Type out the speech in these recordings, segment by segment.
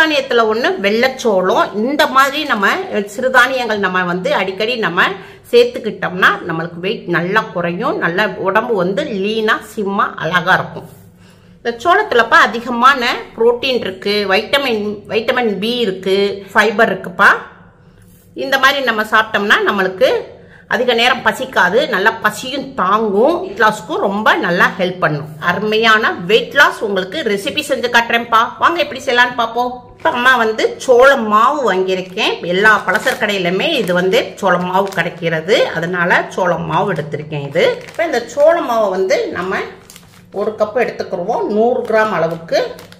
சிறுதானியத்தில் ஒன்று வெள்ளச்சோளம் இந்த மாதிரி நம்ம சிறுதானியங்கள் நம்ம வந்து அடிக்கடி நம்ம சேர்த்துக்கிட்டோம்னா நம்மளுக்கு வெயிட் நல்லா குறையும் நல்ல உடம்பு வந்து லீனாக சிம்மா அழகாக இருக்கும் இந்த சோளத்துலப்பா அதிகமான புரோட்டீன் இருக்கு வைட்டமின் வைட்டமின் பி இருக்கு ஃபைபர் இருக்குப்பா இந்த மாதிரி நம்ம சாப்பிட்டோம்னா நம்மளுக்கு அதிக நேரம் பசிக்காது நல்லா பசியும் தாங்கும் வெயிட் லாஸ்க்கும் ரொம்ப நல்லா ஹெல்ப் பண்ணும் அருமையான வெயிட் லாஸ் உங்களுக்கு ரெசிபி செஞ்சு காட்டுறேன்ப்பா வாங்க எப்படி செய்யலான்னு பார்ப்போம் இப்போ அம்மா வந்து சோள மாவு வாங்கியிருக்கேன் எல்லா பலசர் கடையிலுமே இது வந்து சோள மாவு கிடைக்கிறது அதனால சோள மாவு எடுத்திருக்கேன் இது இப்போ இந்த சோள மாவை வந்து நம்ம ஒரு கப் எடுத்துக்கிடுவோம் நூறு கிராம் அளவுக்கு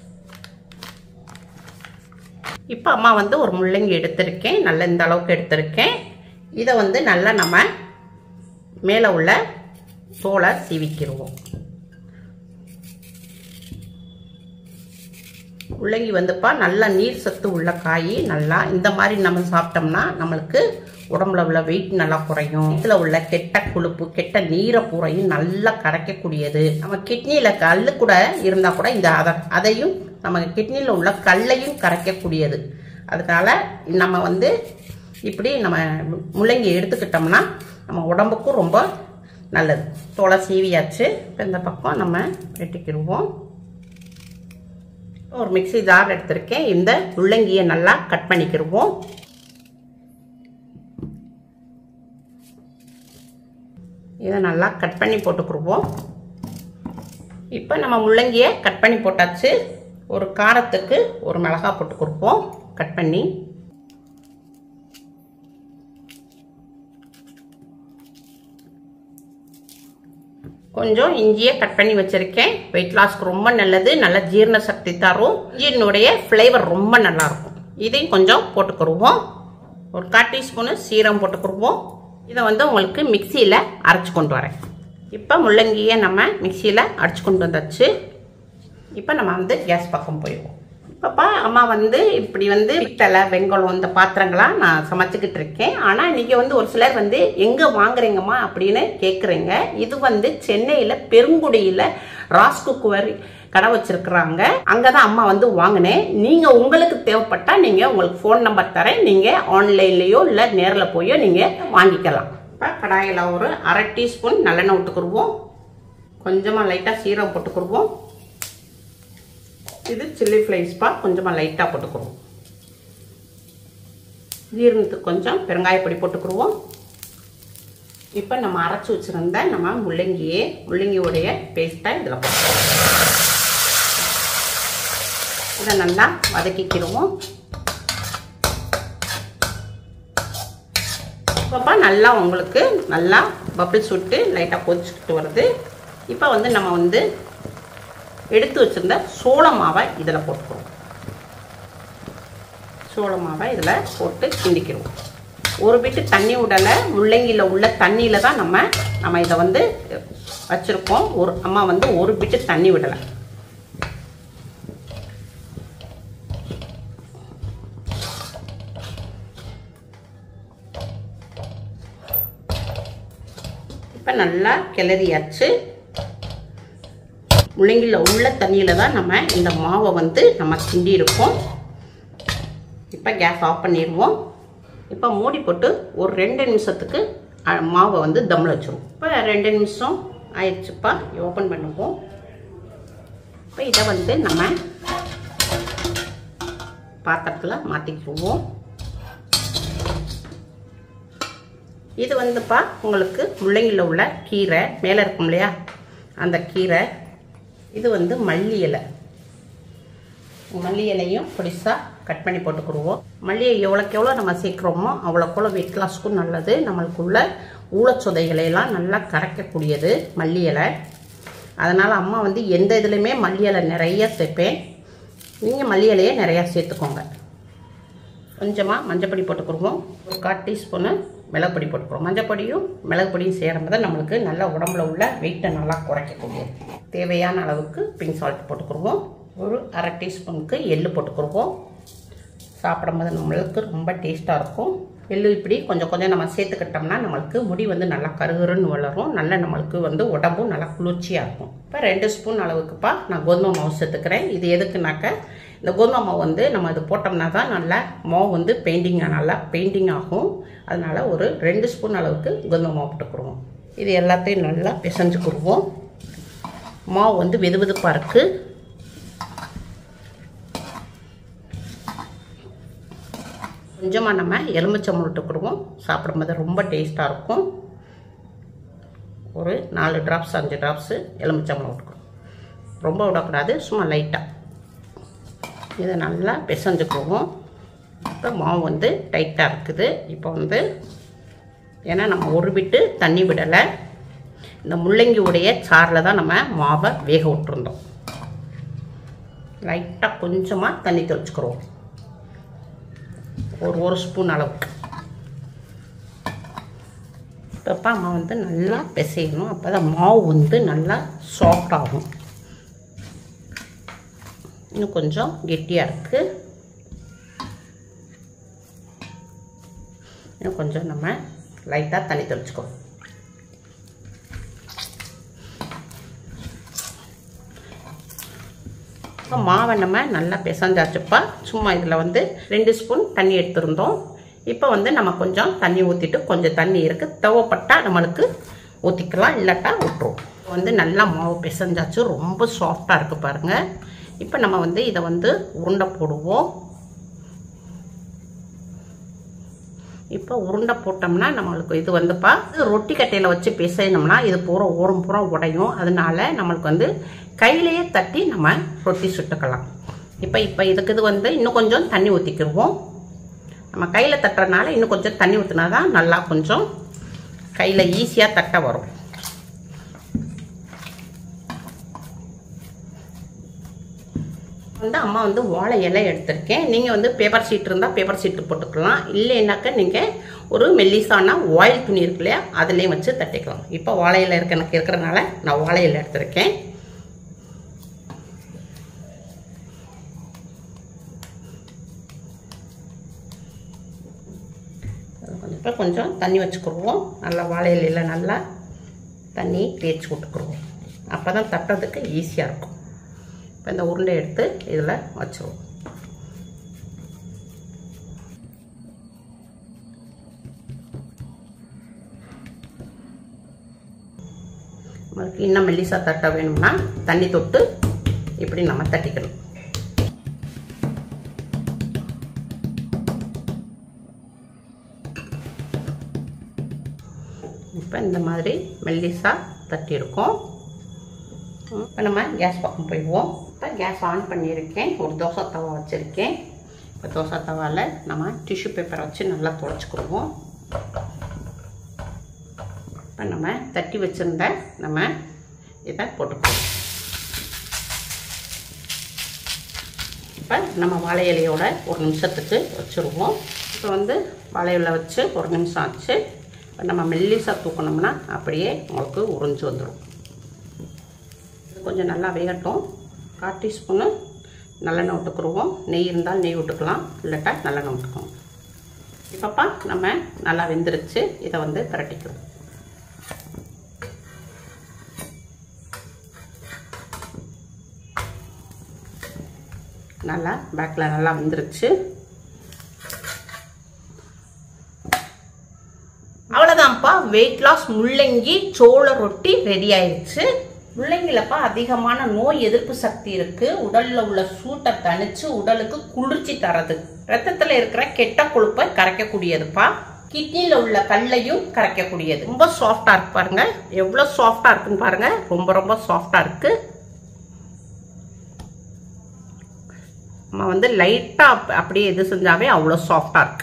இப்போ அம்மா வந்து ஒரு முள்ளங்கி எடுத்திருக்கேன் நல்ல இந்த அளவுக்கு எடுத்திருக்கேன் இதை வந்து நல்லா நம்ம மேலே உள்ள தோலை சீவிக்கிடுவோம் முள்ளங்கி வந்துப்பா நல்லா நீர் சத்து உள்ள காய் நல்லா இந்த மாதிரி நம்ம சாப்பிட்டோம்னா நம்மளுக்கு உடம்புல உள்ள வெயிட் நல்லா குறையும் இதில் உள்ள கெட்ட கொழுப்பு கெட்ட நீரை பூரையும் நல்லா கரைக்கக்கூடியது நம்ம கிட்னியில் கல் கூட இருந்தால் கூட இந்த அதை அதையும் நம்ம கிட்னியில் உள்ள கல்லையும் கரைக்கக்கூடியது அதனால நம்ம வந்து இப்படி நம்ம முள்ளங்கி எடுத்துக்கிட்டோம்னா நம்ம உடம்புக்கும் ரொம்ப நல்லது தோலை சீவியாச்சு இப்போ இந்த பக்கம் நம்ம வெட்டிக்கிடுவோம் ஒரு மிக்சி ஜார் எடுத்திருக்கேன் இந்த முள்ளங்கியை நல்லா கட் பண்ணிக்கிடுவோம் இதை நல்லா கட் பண்ணி போட்டுக்கிடுவோம் இப்போ நம்ம முள்ளங்கியை கட் பண்ணி போட்டாச்சு ஒரு காரத்துக்கு ஒரு மிளகா போட்டு கொடுப்போம் கட் பண்ணி கொஞ்சம் இஞ்சியை கட் பண்ணி வச்சிருக்கேன் வெயிட் லாஸ்க்கு ரொம்ப நல்லது நல்ல ஜீரண சக்தி தரும் இஞ்சினுடைய ஃப்ளேவர் ரொம்ப நல்லா இருக்கும் இதையும் கொஞ்சம் போட்டுக்கிடுவோம் ஒரு கால் டீஸ்பூனு சீரம் போட்டுக்கிடுவோம் இதை வந்து உங்களுக்கு மிக்சியில் அரைச்சி கொண்டு வரேன் இப்போ முள்ளங்கியை நம்ம மிக்சியில் அரைச்சி கொண்டு வந்தாச்சு இப்போ நம்ம வந்து கேஸ் பக்கம் போயிடுவோம் இப்போப்பா அம்மா வந்து இப்படி வந்து பித்தளை வெங்கலம் இந்த பாத்திரங்களாம் நான் சமைச்சிக்கிட்டு இருக்கேன் ஆனால் நீங்கள் வந்து ஒரு சிலர் வந்து எங்கே வாங்குறீங்கம்மா அப்படின்னு கேட்குறீங்க இது வந்து சென்னையில் பெருங்குடியில் ராஸ் குக்குவர் கடை வச்சிருக்கிறாங்க அங்கே தான் அம்மா வந்து வாங்கினேன் நீங்கள் உங்களுக்கு தேவைப்பட்டால் நீங்கள் உங்களுக்கு ஃபோன் நம்பர் தரேன் நீங்கள் ஆன்லைன்லேயோ இல்லை நேரில் போயோ நீங்கள் வாங்கிக்கலாம் இப்போ கடாயில் ஒரு அரை டீஸ்பூன் நல்லெண்ணெய் விட்டுக்குருவோம் கொஞ்சமாக லைட்டாக சீரகம் போட்டுக்குருவோம் இது சில்லி ஃப்ளைஸ்ப்பா கொஞ்சமாக லைட்டாக போட்டுக்குருவோம் ஜீரணத்துக்கு கொஞ்சம் பெருங்காயப்பொடி போட்டுக்குருவோம் இப்போ நம்ம அரைச்சி வச்சுருந்த நம்ம முள்ளங்கியே முள்ளங்கியோடைய பேஸ்ட்டை இதில் போட்டுருவோம் இதை நல்லா வதக்கிக்கிடுவோம் இப்போப்பா நல்லா உங்களுக்கு நல்லா பபிள்ஸ் விட்டு லைட்டாக கொதிச்சுக்கிட்டு வருது இப்போ வந்து நம்ம வந்து எடுத்து வச்சுருந்த சோள மாவை இதில் போட்டுக்கிறோம் சோள மாவை இதில் போட்டு கிண்டிக்கிறோம் ஒரு பிட்டு தண்ணி விடலை முள்ளங்கியில் உள்ள தண்ணியில் தான் நம்ம நம்ம இதை வந்து வச்சுருக்கோம் ஒரு அம்மா வந்து ஒரு பிட்டு தண்ணி விடலை இப்போ நல்லா கிளறியாச்சு முள்ளங்கியில் உள்ள தண்ணியில் தான் நம்ம இந்த மாவை வந்து நம்ம கிண்டி இருக்கோம் இப்போ கேஸ் ஆஃப் பண்ணிடுவோம் இப்போ மூடி போட்டு ஒரு ரெண்டு நிமிஷத்துக்கு மாவை வந்து தம்மில் வச்சுருவோம் இப்போ ரெண்டு நிமிஷம் ஆயிடுச்சுப்பா ஓப்பன் பண்ணுவோம் இப்போ இதை வந்து நம்ம பாத்திரத்தில் மாற்றிக்குவோம் இது வந்துப்பா உங்களுக்கு முள்ளங்கியில் உள்ள கீரை மேலே இருக்கும் இல்லையா அந்த கீரை இது வந்து மல்லி இலை மல்லி இலையும் பொடிசாக கட் பண்ணி போட்டுக்கிடுவோம் மல்லியை எவ்வளோக்கு எவ்வளோ நம்ம சேர்க்குறோமோ அவ்வளோக்கு வெயிட் லாஸ்க்கும் நல்லது நம்மளுக்குள்ள ஊழச்சொதைகளையெல்லாம் நல்லா கரைக்கக்கூடியது மல்லி இலை அதனால் அம்மா வந்து எந்த இதுலையுமே மல்லி இலை நிறைய சேர்ப்பேன் நீங்கள் மல்லி இலையை நிறையா சேர்த்துக்கோங்க கொஞ்சமாக மஞ்சப்பொடி போட்டுக்கிடுவோம் ஒரு கால் டீஸ்பூனு மிளகுப்பொடி போட்டுக்கிறோம் மஞ்சப்பொடியும் மிளகு பொடியும் சேரும்போது நம்மளுக்கு நல்ல உடம்புல உள்ள வெயிட்டை நல்லா குறைக்கக்கூடியது தேவையான அளவுக்கு பிங்க் சால்ட் போட்டுக்கிடுவோம் ஒரு அரை டீஸ்பூனுக்கு எள்ளு போட்டுக்கிடுவோம் சாப்பிடும்போது நம்மளுக்கு ரொம்ப டேஸ்ட்டாக இருக்கும் எள்ளு இப்படி கொஞ்சம் கொஞ்சம் நம்ம சேர்த்துக்கிட்டோம்னா நம்மளுக்கு முடி வந்து நல்லா கருகருன்னு வளரும் நல்ல நம்மளுக்கு வந்து உடம்பும் நல்லா குளிர்ச்சியாக இருக்கும் இப்போ ரெண்டு ஸ்பூன் அளவுக்குப்பா நான் கோதுமை மாவு சேர்த்துக்கிறேன் இது எதுக்குனாக்க இந்த கோதுமை மாவு வந்து நம்ம அது போட்டோம்னா தான் நல்லா மாவு வந்து பெயிண்டிங்காக நல்லா பெயிண்டிங் ஆகும் அதனால ஒரு ரெண்டு ஸ்பூன் அளவுக்கு கோதுமை மாவு போட்டுக்குருவோம் இது எல்லாத்தையும் நல்லா பிசைஞ்சுக்குருவோம் மாவு வந்து வெது வெதுப்பாக இருக்குது கொஞ்சமாக நம்ம எலுமிச்சம் விட்டுக்கிடுவோம் சாப்பிடும்போது ரொம்ப டேஸ்ட்டாக இருக்கும் ஒரு நாலு ட்ராப்ஸ் அஞ்சு ட்ராப்ஸு எலுமிச்சம்பழம் விட்டுக்கணும் ரொம்ப விடக்கூடாது சும்மா லைட்டாக இதை நல்லா பிசைஞ்சுக்குவோம் இப்போ மாவு வந்து டைட்டாக இருக்குது இப்போ வந்து ஏன்னா நம்ம ஒரு விட்டு தண்ணி விடலை இந்த முள்ளங்கியுடைய சாரில் தான் நம்ம மாவை வேக விட்டுருந்தோம் லைட்டாக கொஞ்சமாக தண்ணி தெளிச்சுக்கிறோம் ஒரு ஒரு ஸ்பூன் அளவுக்கு இப்போ அம்மா வந்து நல்லா பிசையணும் அப்போ தான் மாவு வந்து நல்லா சாஃப்ட் ஆகும் இன்னும் கொஞ்சம் கெட்டியாக இருக்குது இன்னும் கொஞ்சம் நம்ம லைட்டாக தண்ணி தெளிச்சுக்கோ இப்போ மாவை நம்ம நல்லா பிசைஞ்சாச்சுப்பா சும்மா இதில் வந்து ரெண்டு ஸ்பூன் தண்ணி எடுத்திருந்தோம் இப்போ வந்து நம்ம கொஞ்சம் தண்ணி ஊற்றிட்டு கொஞ்சம் தண்ணி இருக்குது தேவைப்பட்டால் நம்மளுக்கு ஊற்றிக்கலாம் இல்லாட்டா விட்டுருவோம் வந்து நல்லா மாவு பிசைஞ்சாச்சு ரொம்ப சாஃப்டாக இருக்குது பாருங்கள் இப்போ நம்ம வந்து இதை வந்து உருண்டை போடுவோம் இப்போ உருண்டை போட்டோம்னா நம்மளுக்கு இது வந்துப்பா இது ரொட்டி கட்டையில் வச்சு பிசைனோம்னா இது பூரா ஓரம் பூரா உடையும் அதனால நம்மளுக்கு வந்து கையிலேயே தட்டி நம்ம ரொட்டி சுட்டுக்கலாம் இப்போ இப்போ இதுக்கு இது வந்து இன்னும் கொஞ்சம் தண்ணி ஊற்றிக்கிடுவோம் நம்ம கையில் தட்டுறதுனால இன்னும் கொஞ்சம் தண்ணி ஊற்றினா தான் நல்லா கொஞ்சம் கையில் ஈஸியாக தட்ட வரும் வந்து அம்மா வந்து வாழை இலை எடுத்திருக்கேன் நீங்கள் வந்து பேப்பர் ஷீட் இருந்தால் பேப்பர் ஷீட்டு போட்டுக்கலாம் இல்லைன்னாக்கா நீங்கள் ஒரு மெல்லிசான ஆயில் துணி இருக்கு இல்லையா அதுலேயும் வச்சு தட்டிக்கலாம் இப்போ வாழை இலை இருக்க எனக்கு இருக்கிறனால நான் வாழை இலை எடுத்திருக்கேன் இப்போ கொஞ்சம் தண்ணி வச்சுக்கிடுவோம் நல்லா வாழை இலையில் நல்லா தண்ணி தேய்ச்சி விட்டுக்குருவோம் அப்போ தான் தட்டுறதுக்கு ஈஸியாக இருக்கும் இப்போ இந்த உருண்டை எடுத்து இதில் வச்சுருவோம் நம்மளுக்கு இன்னும் மெல்லிசா தட்ட வேணும்னா தண்ணி தொட்டு இப்படி நம்ம தட்டிக்கணும் இப்போ இந்த மாதிரி மெல்லிசா தட்டியிருக்கோம் இப்போ நம்ம கேஸ் பக்கம் போயிடுவோம் இப்போ கேஸ் ஆன் பண்ணியிருக்கேன் ஒரு தோசை தவா வச்சுருக்கேன் இப்போ தோசை தவாவில் நம்ம டிஷ்யூ பேப்பரை வச்சு நல்லா துடைச்சிக்கிடுவோம் இப்போ நம்ம தட்டி வச்சுருந்த நம்ம இதை போட்டுக்குவோம் இப்போ நம்ம வாழை இலையோட ஒரு நிமிஷத்துக்கு வச்சுருவோம் இப்போ வந்து வாழை இலை வச்சு ஒரு நிமிஷம் ஆச்சு இப்போ நம்ம மெல்லிசாக தூக்கணும்னா அப்படியே உங்களுக்கு உறிஞ்சு வந்துடும் கொஞ்சம் நல்லா வேகட்டும் கால் டீஸ்பூனு நல்லெண்ணெய் விட்டுக்குருவோம் நெய் இருந்தால் நெய் விட்டுக்கலாம் இல்லாட்டா நல்லெண்ணெய் விட்டுக்குவோம் இப்போப்பா நம்ம நல்லா வெந்துருச்சு இதை வந்து பிரட்டிக்கிறோம் நல்லா பேக்கில் நல்லா வெந்துருச்சு அவ்வளோதான்ப்பா வெயிட் லாஸ் முள்ளங்கி சோள ரொட்டி ரெடி ஆயிடுச்சு முள்ளங்கிலப்பா அதிகமான நோய் எதிர்ப்பு சக்தி இருக்கு உடல்ல உள்ள சூட்டை தணிச்சு உடலுக்கு குளிர்ச்சி தரது ரத்தத்துல இருக்கிற கெட்ட கொழுப்பை கரைக்கக்கூடியதுப்பா கிட்னில உள்ள கல்லையும் கரைக்கக்கூடியது ரொம்ப சாஃப்டா இருக்கு பாருங்க எவ்வளவு சாஃப்டா இருக்குன்னு பாருங்க ரொம்ப ரொம்ப சாஃப்டா இருக்கு நம்ம வந்து லைட்டா அப்படியே எது செஞ்சாவே அவ்வளோ சாஃப்டா இருக்கு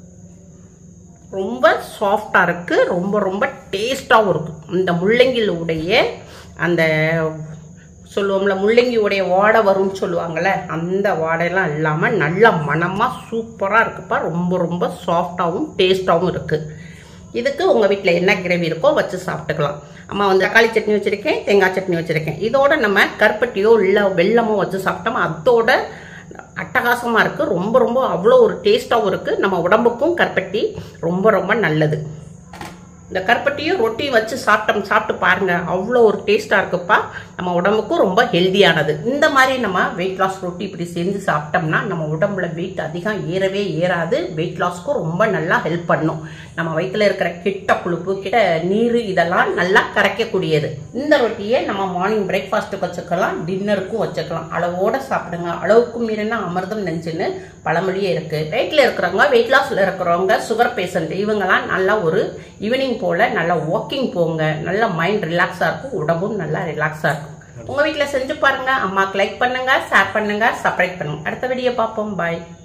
ரொம்ப சாஃப்டாக இருக்குது ரொம்ப ரொம்ப டேஸ்ட்டாகவும் இருக்குது இந்த முள்ளங்கியில் உடைய அந்த சொல்லுவோம்ல முள்ளங்கியுடைய வாடை வரும்னு சொல்லுவாங்கள்ல அந்த வாடையெல்லாம் இல்லாமல் நல்ல மனமாக சூப்பராக இருக்குப்பா ரொம்ப ரொம்ப சாஃப்டாகவும் டேஸ்ட்டாகவும் இருக்குது இதுக்கு உங்கள் வீட்டில் என்ன கிரேவி இருக்கோ வச்சு சாப்பிட்டுக்கலாம் அம்மா வந்து தக்காளி சட்னி வச்சுருக்கேன் தேங்காய் சட்னி வச்சுருக்கேன் இதோட நம்ம கருப்பட்டியோ இல்லை வெள்ளமோ வச்சு சாப்பிட்டோம் அதோட அட்டகாசமாக இருக்குது ரொம்ப ரொம்ப அவ்வளோ ஒரு டேஸ்ட்டாகவும் இருக்குது நம்ம உடம்புக்கும் கருப்பட்டி ரொம்ப ரொம்ப நல்லது இந்த கருப்பட்டியும் ரொட்டியும் வச்சு சாப்பிட்டோம் சாப்பிட்டு பாருங்க அவ்வளோ ஒரு டேஸ்டா இருக்குப்பா நம்ம உடம்புக்கும் ரொம்ப ஹெல்தியானது இந்த மாதிரி நம்ம வெயிட் லாஸ் ரொட்டி இப்படி செஞ்சு சாப்பிட்டோம்னா நம்ம உடம்புல வெயிட் அதிகம் ஏறவே ஏறாது வெயிட் லாஸ்க்கும் ரொம்ப நல்லா ஹெல்ப் பண்ணும் நம்ம வயிற்றுல இருக்கிற கிட்ட புழுப்பு கிட்ட நீர் இதெல்லாம் நல்லா கரைக்கக்கூடியது இந்த ரொட்டியை நம்ம மார்னிங் பிரேக்ஃபாஸ்ட்டுக்கு வச்சுக்கலாம் டின்னருக்கும் வச்சுக்கலாம் அளவோட சாப்பிடுங்க அளவுக்கு மீறினா அமிர்தம் நெஞ்சுன்னு பழமொழியே இருக்கு வெயிட்ல இருக்கிறவங்க வெயிட் லாஸ்ல இருக்கிறவங்க சுகர் பேஷண்ட் இவங்கெல்லாம் நல்லா ஒரு ஈவினிங் போல நல்லா வாக்கிங் போங்க நல்லா மைண்ட் ரிலாக்ஸா இருக்கும் உடம்பும் நல்லா ரிலாக்ஸா இருக்கும் உங்க வீட்ல செஞ்சு பாருங்க அம்மாக்கு லைக் பண்ணுங்க ஷேர் பண்ணுங்க சப்ஸ்கிரைப் பண்ணுங்க அடுத்த வீடியோ பார்ப்போம் பாய்